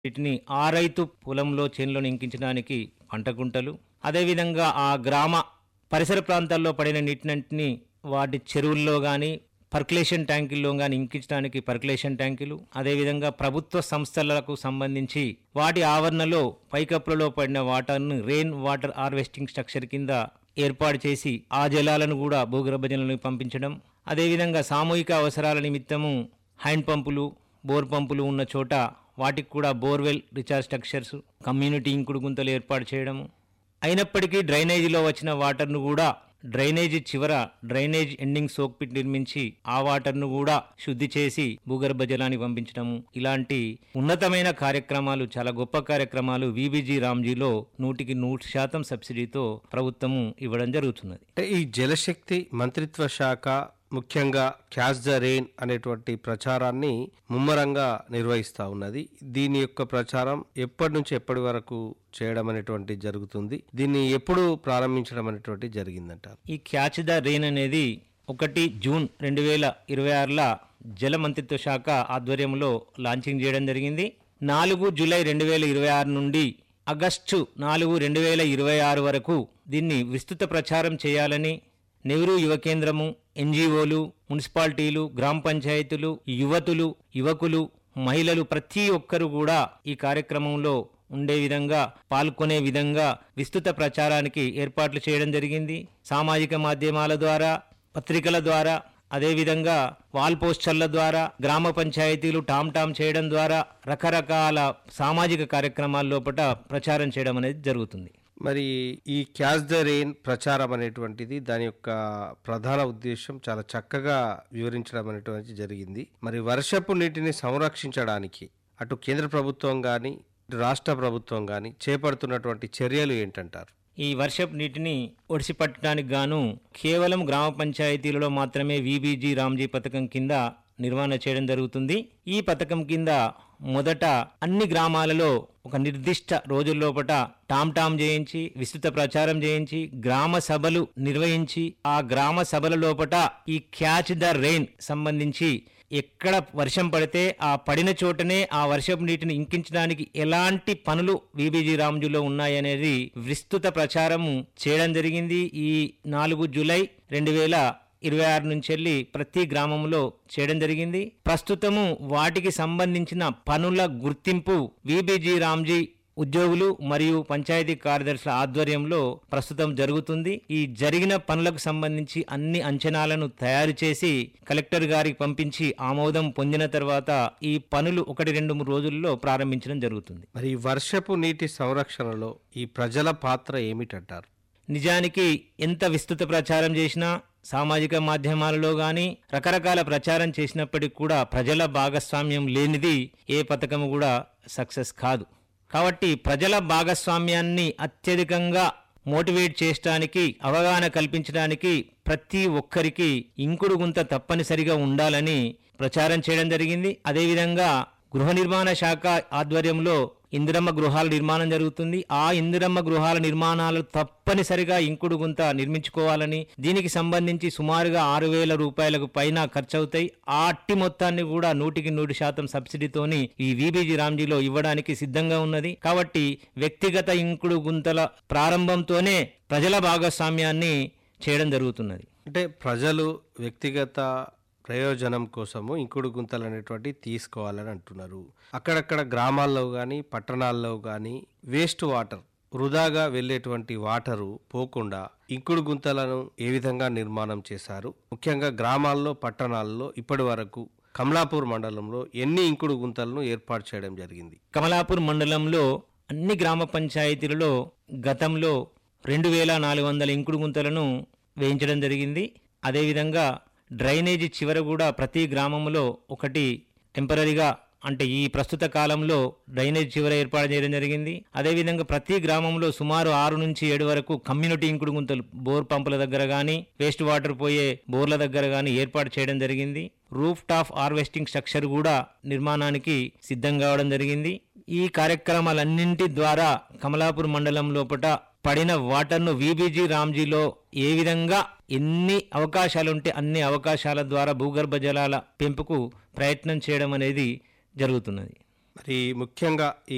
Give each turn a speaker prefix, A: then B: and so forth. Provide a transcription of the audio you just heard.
A: వీటిని ఆ రైతు పొలంలో చేనులో ఇంకించడానికి పంట గుంటలు అదేవిధంగా ఆ గ్రామ పరిసర ప్రాంతాల్లో పడిన నీటినంటిని వాటి చెరువుల్లో కానీ పర్కులేషన్ ట్యాంకుల్లో కానీ ఇంకించడానికి పర్కులేషన్ ట్యాంకులు అదేవిధంగా ప్రభుత్వ సంస్థలకు సంబంధించి వాటి ఆవరణలో పైకప్పులలో పడిన వాటర్ను రెయిన్ వాటర్ హార్వెస్టింగ్ స్ట్రక్చర్ కింద ఏర్పాటు చేసి ఆ జలాలను కూడా భూగర్భ జలాలకు పంపించడం అదేవిధంగా సామూహిక అవసరాల నిమిత్తము హ్యాండ్ పంపులు బోర్ పంపులు ఉన్న చోట వాటికి కూడా బోర్వెల్ రీఛార్జ్ స్ట్రక్చర్స్ కమ్యూనిటీ ఇంకుడు గుంతలు ఏర్పాటు చేయడము అయినప్పటికీ డ్రైనేజీలో వచ్చిన వాటర్ను కూడా డ్రైనేజీ చివర డ్రైనేజ్ ఎండింగ్ సోక్ పిట్ నిర్మించి ఆ వాటర్ను కూడా శుద్ధి చేసి భూగర్భ జలానికి పంపించడము ఇలాంటి ఉన్నతమైన కార్యక్రమాలు చాలా గొప్ప కార్యక్రమాలు విబిజీ రామ్జీలో నూటికి నూరు శాతం సబ్సిడీతో ప్రభుత్వము ఇవ్వడం జరుగుతున్నది
B: అంటే ఈ జలశక్తి మంత్రిత్వ శాఖ ముఖ్యంగా క్యాచ్ ద రెయిన్ అనేటువంటి ప్రచారాన్ని ముమ్మరంగా నిర్వహిస్తూ ఉన్నది దీని యొక్క ప్రచారం ఎప్పటి నుంచి ఎప్పటి వరకు చేయడం అనేటువంటి జరుగుతుంది దీన్ని ఎప్పుడు ప్రారంభించడం అనేటువంటి జరిగిందంటారు
A: ఈ క్యాచ్ ద రెయిన్ అనేది ఒకటి జూన్ రెండు వేల ఇరవై ఆరుల జల మంత్రిత్వ శాఖ ఆధ్వర్యంలో లాంచింగ్ చేయడం జరిగింది నాలుగు జూలై రెండు వేల ఇరవై ఆరు నుండి ఆగస్టు నాలుగు రెండు వేల ఇరవై ఆరు వరకు దీన్ని విస్తృత ప్రచారం చేయాలని నెహ్రూ యువ కేంద్రము ఎన్జిఓలు మున్సిపాలిటీలు గ్రామ పంచాయతీలు యువతులు యువకులు మహిళలు ప్రతి ఒక్కరు కూడా ఈ కార్యక్రమంలో ఉండే విధంగా పాల్గొనే విధంగా విస్తృత ప్రచారానికి ఏర్పాట్లు చేయడం జరిగింది సామాజిక మాధ్యమాల ద్వారా పత్రికల ద్వారా అదేవిధంగా వాల్ పోస్టర్ల ద్వారా గ్రామ పంచాయతీలు టామ్ టామ్ చేయడం ద్వారా రకరకాల సామాజిక కార్యక్రమాల లోపల ప్రచారం చేయడం అనేది జరుగుతుంది
B: మరి ఈ క్యాచ్ ద రెయిన్ ప్రచారం అనేటువంటిది దాని యొక్క ప్రధాన ఉద్దేశం చాలా చక్కగా వివరించడం అనేటువంటి జరిగింది మరి వర్షపు నీటిని సంరక్షించడానికి అటు కేంద్ర ప్రభుత్వం కానీ ఇటు రాష్ట్ర ప్రభుత్వం కానీ చేపడుతున్నటువంటి చర్యలు ఏంటంటారు
A: ఈ వర్షపు నీటిని ఒడిసి పట్టడానికి గాను కేవలం గ్రామ పంచాయతీలలో మాత్రమే విబీజీ రామ్జీ పథకం కింద నిర్వహణ చేయడం జరుగుతుంది ఈ పథకం కింద మొదట అన్ని గ్రామాలలో ఒక నిర్దిష్ట రోజుల్లోపట టామ్ టామ్ చేయించి విస్తృత ప్రచారం చేయించి గ్రామ సభలు నిర్వహించి ఆ గ్రామ సభల లోపట ఈ క్యాచ్ ద రెయిన్ సంబంధించి ఎక్కడ వర్షం పడితే ఆ పడిన చోటనే ఆ వర్షపు నీటిని ఇంకించడానికి ఎలాంటి పనులు విబిజీ రామ్జులో ఉన్నాయనేది విస్తృత ప్రచారము చేయడం జరిగింది ఈ నాలుగు జూలై రెండు వేల ఇరవై ఆరు నుంచి వెళ్ళి ప్రతి గ్రామంలో చేయడం జరిగింది ప్రస్తుతము వాటికి సంబంధించిన పనుల గుర్తింపు విబిజీ రామ్జీ ఉద్యోగులు మరియు పంచాయతీ కార్యదర్శుల ఆధ్వర్యంలో ప్రస్తుతం జరుగుతుంది ఈ జరిగిన పనులకు సంబంధించి అన్ని అంచనాలను తయారు చేసి కలెక్టర్ గారికి పంపించి ఆమోదం పొందిన తర్వాత ఈ పనులు ఒకటి రెండు మూడు రోజుల్లో ప్రారంభించడం జరుగుతుంది
B: మరి ఈ వర్షపు నీటి సంరక్షణలో ఈ ప్రజల పాత్ర ఏమిటంటారు
A: నిజానికి ఎంత విస్తృత ప్రచారం చేసినా సామాజిక మాధ్యమాలలో గాని రకరకాల ప్రచారం చేసినప్పటికీ కూడా ప్రజల భాగస్వామ్యం లేనిది ఏ పథకం కూడా సక్సెస్ కాదు కాబట్టి ప్రజల భాగస్వామ్యాన్ని అత్యధికంగా మోటివేట్ చేయడానికి అవగాహన కల్పించడానికి ప్రతి ఒక్కరికి ఇంకుడు గుంత తప్పనిసరిగా ఉండాలని ప్రచారం చేయడం జరిగింది అదేవిధంగా గృహ నిర్మాణ శాఖ ఆధ్వర్యంలో ఇందిరమ్మ గృహాల నిర్మాణం జరుగుతుంది ఆ ఇందిరమ్మ గృహాల నిర్మాణాలు తప్పనిసరిగా ఇంకుడు గుంత నిర్మించుకోవాలని దీనికి సంబంధించి సుమారుగా ఆరు వేల రూపాయలకు పైన ఖర్చు అవుతాయి ఆ అట్టి మొత్తాన్ని కూడా నూటికి నూరు శాతం సబ్సిడీతోని ఈ విబీజీ రామ్జీలో ఇవ్వడానికి సిద్ధంగా ఉన్నది కాబట్టి వ్యక్తిగత ఇంకుడు గుంతల ప్రారంభంతోనే ప్రజల భాగస్వామ్యాన్ని చేయడం జరుగుతున్నది
B: అంటే ప్రజలు వ్యక్తిగత ప్రయోజనం కోసము ఇంకుడు గుంతలు అనేటువంటి తీసుకోవాలని అంటున్నారు అక్కడక్కడ గ్రామాల్లో కానీ పట్టణాల్లో కానీ వేస్ట్ వాటర్ వృధాగా వెళ్ళేటువంటి వాటరు పోకుండా ఇంకుడు గుంతలను ఏ విధంగా నిర్మాణం చేశారు ముఖ్యంగా గ్రామాల్లో పట్టణాల్లో ఇప్పటి వరకు కమలాపూర్ మండలంలో ఎన్ని ఇంకుడు గుంతలను ఏర్పాటు చేయడం జరిగింది
A: కమలాపూర్ మండలంలో అన్ని గ్రామ పంచాయతీలలో గతంలో రెండు వేల నాలుగు వందల ఇంకుడు గుంతలను వేయించడం జరిగింది అదేవిధంగా డ్రైనేజీ చివర కూడా ప్రతి గ్రామంలో ఒకటి టెంపరీగా అంటే ఈ ప్రస్తుత కాలంలో డ్రైనేజ్ చివర ఏర్పాటు చేయడం జరిగింది అదేవిధంగా ప్రతి గ్రామంలో సుమారు ఆరు నుంచి ఏడు వరకు కమ్యూనిటీ ఇంకుడు గుంతలు బోర్ పంపుల దగ్గర కానీ వేస్ట్ వాటర్ పోయే బోర్ల దగ్గర కానీ ఏర్పాటు చేయడం జరిగింది రూఫ్ టాప్ హార్వెస్టింగ్ స్ట్రక్చర్ కూడా నిర్మాణానికి సిద్ధం కావడం జరిగింది ఈ కార్యక్రమాలన్నింటి ద్వారా కమలాపూర్ మండలం లోపల పడిన వాటర్ను విబీజీ రామ్జీలో ఏ విధంగా ఎన్ని అవకాశాలుంటే అన్ని అవకాశాల ద్వారా భూగర్భ జలాల పెంపుకు ప్రయత్నం చేయడం అనేది జరుగుతున్నది
B: మరి ముఖ్యంగా ఈ